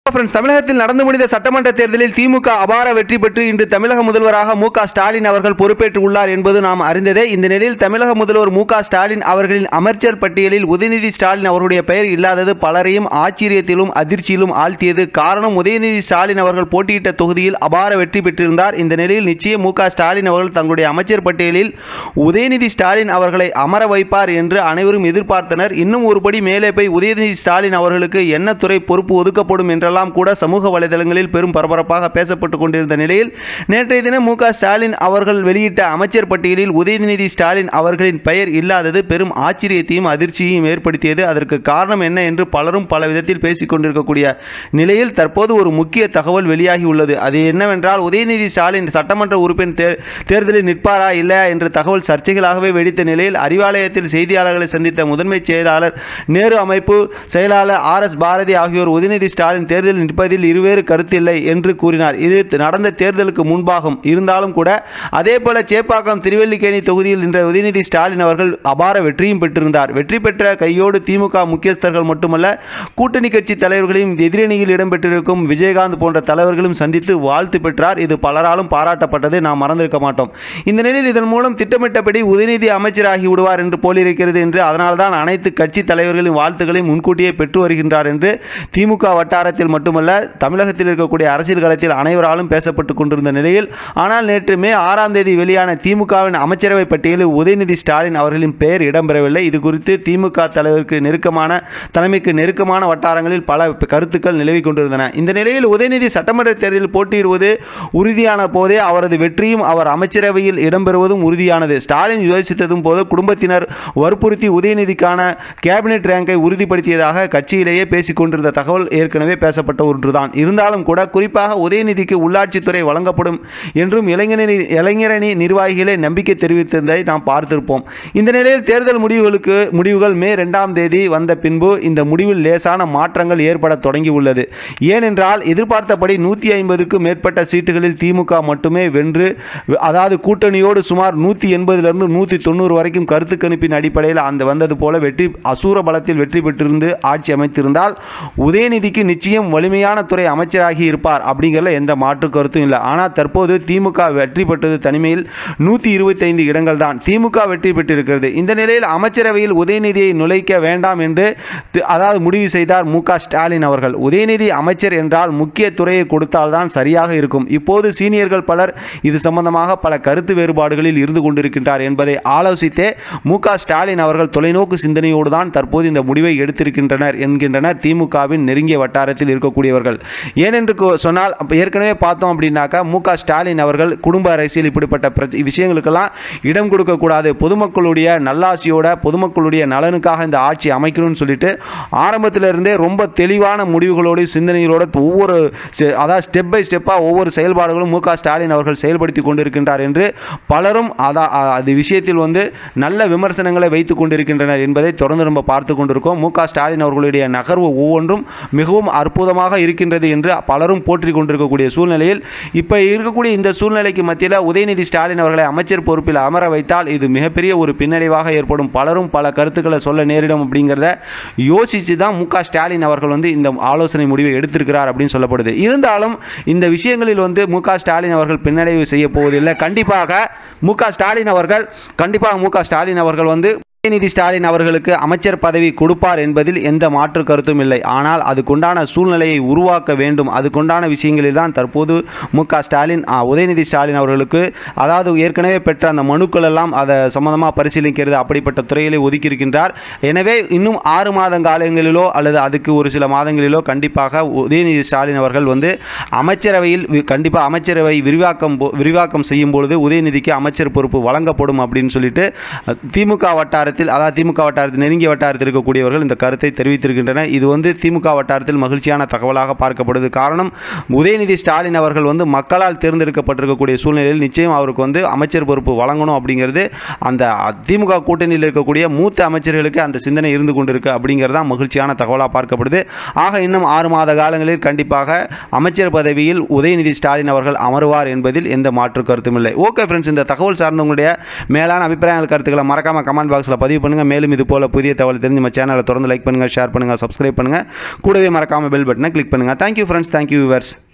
friends தமிழகத்தில் நடந்து முடிந்த சட்டமன்ற தேர்தலில் திமுக அபார வெற்றி பெற்று இன்று தமிழக முதல்வராக மு க ஸ்டாலின் அவர்கள் பொறுப்பேற்று உள்ளார் என்பது நாம் அறிந்ததே இந்த நிலையில் தமிழக முதல்வர் மு க ஸ்டாலின் அவர்களின் அமைச்சர் பட்டியலில் உதயநிதி ஸ்டாலின் அவருடைய பெயர் இல்லாதது பலரையும் ஆச்சரியத்திலும் அதிர்ச்சியிலும் ஆழ்த்தியது காரணம் உதயநிதி ஸ்டாலின் அவர்கள் போட்டியிட்ட தொகுதியில் அபார வெற்றி பெற்றிருந்தார் இந்த நிலையில் நிச்சயம் மு க ஸ்டாலின் அவர்கள் தங்களுடைய அமைச்சர் பட்டியலில் உதயநிதி ஸ்டாலின் அவர்களை அமர வைப்பார் என்று அனைவரும் எதிர்பார்த்தனர் இன்னும் ஒருபடி மேலே போய் உதயநிதி ஸ்டாலின் அவர்களுக்கு என்ன துறை பொறுப்பு ஒதுக்கப்படும் என்றெல்லாம் கூட சமூக வலைதளங்களில் பெரும் பரபரப்பாக பேசப்பட்டு கொண்டிருந்த நிலையில் நேற்றைய தினம் மு க ஸ்டாலின் அவர்கள் வெளியிட்ட அமைச்சர் பட்டியலில் உதயநிதி ஸ்டாலின் அவர்களின் பெயர் இல்லாதது பெரும் ஆச்சரியத்தையும் அதிர்ச்சியையும் ஏற்படுத்தியது அதற்கு காரணம் என்ன என்று பலரும் பல விதத்தில் பேசிக் கொண்டிருக்கக்கூடிய நிலையில் தற்போது ஒரு முக்கிய தகவல் வெளியாகி உள்ளது அது என்னவென்றால் உதயநிதி ஸ்டாலின் சட்டமன்ற உறுப்பினர் தே- தேர்தலில் நிற்பாரா இல்லையா என்ற தகவல் சர்ச்சைகளாகவே வெடித்த நிலையில் அறிவாலயத்தில் செய்தியாளர்களை சந்தித்த முதன்மை செயலாளர் நேரு அமைப்பு செயலாளர் ஆர் எஸ் பாரதி ஆகியோர் உதயநிதி ஸ்டாலின் தேர்தலில் நிற்பதில் இருவேறு கருத்தில்லை என்று கூறினார் இது நடந்த தேர்தலுக்கு முன்பாகும் இருந்தாலும் கூட அதே போல சேப்பாக்கம் திருவல்லிக்கேணி தொகுதியில் நின்ற உதயநிதி ஸ்டாலின் அவர்கள் அபார வெற்றியும் பெற்றிருந்தார் வெற்றி பெற்ற கையோடு திமுக முக்கியஸ்தர்கள் மட்டுமல்ல கூட்டணி கட்சி தலைவர்களையும் எதிரணியில் இடம்பெற்றிருக்கும் விஜயகாந்த் போன்ற தலைவர்களும் சந்தித்து வாழ்த்து பெற்றார் இது பலராலும் பாராட்டப்பட்டதை நாம் மறந்திருக்க மாட்டோம் இந்த நிலையில் இதன் மூலம் திட்டமிட்டபடி உதயநிதி அமைச்சராகி விடுவார் என்று போலிருக்கிறது என்று அதனால்தான் அனைத்து கட்சி தலைவர்களின் வாழ்த்துக்களையும் முன்கூட்டியே பெற்று வருகின்றார் என்று திமுக வட்டாரத்தில் மட்டுமல்ல தமிழகத்தில் இருக்கக்கூடிய அரசியல் களத்தில் அனைவராலும் பேசப்பட்டு கொண்டிருந்த நிலையில் ஆனால் நேற்று மே ஆறாம் தேதி வெளியான திமுகவின் அமைச்சரவை பட்டியலில் உதயநிதி ஸ்டாலின் அவர்களின் பெயர் இடம்பெறவில்லை இது குறித்து திமுக தலைவருக்கு நெருக்கமான தலைமைக்கு நெருக்கமான வட்டாரங்களில் பல கருத்துக்கள் நிலவிக் கொண்டிருந்தன இந்த நிலையில் உதயநிதி சட்டமன்ற தேர்தலில் போட்டியிடுவது உறுதியான போதே அவரது வெற்றியும் அவர் அமைச்சரவையில் இடம்பெறுவதும் உறுதியானது ஸ்டாலின் யோசித்ததும் போது குடும்பத்தினர் வற்புறுத்தி உதயநிதிக்கான கேபினெட் ரேங்கை உறுதிப்படுத்தியதாக கட்சியிலேயே பேசிக் கொண்டிருந்த தகவல் ஏற்கனவே பேசப்பட்ட ஒன்றுதான் இருந்தாலும் கூட குறிப்பாக உதயநிதிக்கு உள்ளாட்சித்துறை வழங்கப்படும் என்றும் இளைஞரணி இளைஞரணி நிர்வாகிகளே நம்பிக்கை தெரிவித்திருந்ததை நாம் பார்த்திருப்போம் இந்த நிலையில் தேர்தல் முடிவுகளுக்கு முடிவுகள் மே ரெண்டாம் தேதி வந்த பின்பு இந்த முடிவில் லேசான மாற்றங்கள் ஏற்பட தொடங்கி உள்ளது ஏனென்றால் எதிர்பார்த்தபடி நூற்றி ஐம்பதுக்கும் மேற்பட்ட சீட்டுகளில் திமுக மட்டுமே வென்று அதாவது கூட்டணியோடு சுமார் நூற்றி எண்பதிலிருந்து நூற்றி தொண்ணூறு வரைக்கும் கருத்து கணிப்பின் அடிப்படையில் அந்த வந்தது போல வெற்றி அசூர பலத்தில் வெற்றி பெற்றிருந்து ஆட்சி அமைத்திருந்தால் உதயநிதிக்கு நிச்சயம் வலிமையான துறை அமைச்சராகி இருப்பார் அப்படிங்கிறதுல எந்த மாற்று கருத்தும் இல்லை ஆனால் தற்போது திமுக வெற்றி பெற்றது தனிமையில் நூற்றி இருபத்தைந்து இடங்கள் தான் திமுக வெற்றி பெற்றிருக்கிறது இந்த நிலையில் அமைச்சரவையில் உதயநிதியை நுழைக்க வேண்டாம் என்று தி- அதாவது முடிவு செய்தார் மு க ஸ்டாலின் அவர்கள் உதயநிதி அமைச்சர் என்றால் முக்கிய துறையை கொடுத்தால்தான் சரியாக இருக்கும் இப்போது சீனியர்கள் பலர் இது சம்பந்தமாக பல கருத்து வேறுபாடுகளில் இருந்து கொண்டிருக்கின்றார் என்பதை ஆலோசித்தே மு க ஸ்டாலின் அவர்கள் தொலைநோக்கு சிந்தனையோடு தான் தற்போது இந்த முடிவை எடுத்திருக்கின்றனர் என்கின்றனர் திமுகவின் நெருங்கிய வட்டாரத்தில் இருக்கக்கூடியவர்கள் ஏனென்று கொ- சொன்னால் அப்ப ஏற்கனவே பார்த்தோம் அப்படின்னாக்கா மு க ஸ்டாலின் அவர்கள் குடும்ப அரசியல் இப்படிப்பட்ட பிரச்ச விஷயங்களுக்கெல்லாம் இடம் கொடுக்கக்கூடாது பொதுமக்களுடைய நல்லாசியோட பொதுமக்களுடைய நலனுக்காக இந்த ஆட்சி அமைக்கணும்னு சொல்லிட்டு ஆரம்பத்தில் இருந்தே ரொம்ப தெளிவான முடிவுகளோடு சிந்தனைகளோடு ஒவ்வொரு செ- அதாவது ஸ்டெப் பை ஸ்டெப்பாக ஒவ்வொரு செயல்பாடுகளும் மு க ஸ்டாலின் அவர்கள் செயல்படுத்தி கொண்டிருக்கின்றார் என்று பலரும் அதா அ- அது விஷயத்தில் வந்து நல்ல விமர்சனங்களை வைத்து கொண்டிருக்கின்றனர் என்பதை தொடர்ந்து நம்ம பார்த்து கொண்டிருக்கோம் மு க ஸ்டாலின் அவர்களுடைய நகர்வு ஒவ்வொன்றும் மிகவும் அற்புதமாக இருக்கின்றது என்று பலரும் போற்றி கொண்டிருக்கக்கூடிய சூழ்நிலையில் இப்போ இருக்கக்கூடிய இந்த சூழ்நிலைக்கு மத்தியில் உதயநிதி ஸ்டாலின் அவர்களை அமைச்சர் பொறுப்பில் அமர வைத்தால் இது மிகப்பெரிய ஒரு பின்னடைவாக ஏற்படும் பலரும் பல கருத்துக்களை சொல்ல நேரிடும் அப்படிங்கிறத யோசித்து தான் மு க ஸ்டாலின் அவர்கள் வந்து இந்த ஆலோசனை முடிவை எடுத்திருக்கிறார் அப்படின்னு சொல்லப்படுது இருந்தாலும் இந்த விஷயங்களில் வந்து மு க ஸ்டாலின் அவர்கள் பின்னடைவு செய்ய போவதில்லை கண்டிப்பாக மு க ஸ்டாலின் அவர்கள் கண்டிப்பாக மு க ஸ்டாலின் அவர்கள் வந்து உதயநிதி ஸ்டாலின் அவர்களுக்கு அமைச்சர் பதவி கொடுப்பார் என்பதில் எந்த மாற்று கருத்தும் இல்லை ஆனால் அதுக்குண்டான சூழ்நிலையை உருவாக்க வேண்டும் அதுக்குண்டான விஷயங்களில் தான் தற்போது மு க ஸ்டாலின் ஆ, உதயநிதி ஸ்டாலின் அவர்களுக்கு அதாவது ஏற்கனவே பெற்ற அந்த மனுக்கள் எல்லாம் அதை சம்பந்தமாக பரிசீலிக்கிறது அப்படிப்பட்ட துறையிலே ஒதுக்கியிருக்கின்றார் எனவே இன்னும் ஆறு மாத காலங்களிலோ அல்லது அதுக்கு ஒரு சில மாதங்களிலோ கண்டிப்பாக உதயநிதி ஸ்டாலின் அவர்கள் வந்து அமைச்சரவையில் வி- கண்டிப்பாக அமைச்சரவை விரிவாக்கம் போ- விரிவாக்கம் செய்யும் பொழுது உதயநிதிக்கு அமைச்சர் பொறுப்பு வழங்கப்படும் அப்படின்னு சொல்லிட்டு அஹ், திமுக வட்டாரத்தில் அதாவது திமுக வட்டாரத்தில் நெருங்கிய வட்டாரத்தில் இருக்கக்கூடியவர்கள் இந்த கருத்தை தெரிவித்திருக்கின்றனர் இது வந்து திமுக வட்டாரத்தில் மகிழ்ச்சியான தகவலாக பார்க்கப்படுது காரணம் உதயநிதி ஸ்டாலின் அவர்கள் வந்து மக்களால் தேர்ந்தெடுக்கப்பட்டிருக்கக்கூடிய சூழ்நிலையில் நிச்சயம் அவருக்கு வந்து அமைச்சர் பொறுப்பு வழங்கணும் அப்படிங்கிறது அந்த திமுக கூட்டணியில் இருக்கக்கூடிய மூத்த அமைச்சர்களுக்கு அந்த சிந்தனை இருந்து கொண்டிருக்கு அப்படிங்கிறது தான் மகிழ்ச்சியான தகவலாக பார்க்கப்படுது ஆக இன்னும் ஆறு மாத காலங்களில் கண்டிப்பாக அமைச்சர் பதவியில் உதயநிதி ஸ்டாலின் அவர்கள் அமருவார் என்பதில் எந்த மாற்று கருத்தும் இல்லை ஓகே ஃப்ரெண்ட்ஸ் இந்த தகவல் சார்ந்தவங்களுடைய மேலான அபிப்பிராயங்கள் கருத்துக்களை மறக்காம கமெண்ட் பாக்ஸில் கமெண்ட்டில் பதிவு பண்ணுங்கள் மேலும் இது போல் புதிய தகவல் தெரிஞ்சு நம்ம சேனலை தொடர்ந்து லைக் பண்ணுங்கள் ஷேர் பண்ணுங்கள் சப்ஸ்கிரைப் பண்ணுங்கள் கூடவே மறக்காமல் பெல் பட்டனை கிளிக் பண்ணுங்கள் தேங்க்யூ ஃப்ரெண்ட்ஸ் தேங்க்யூ விவர்ஸ்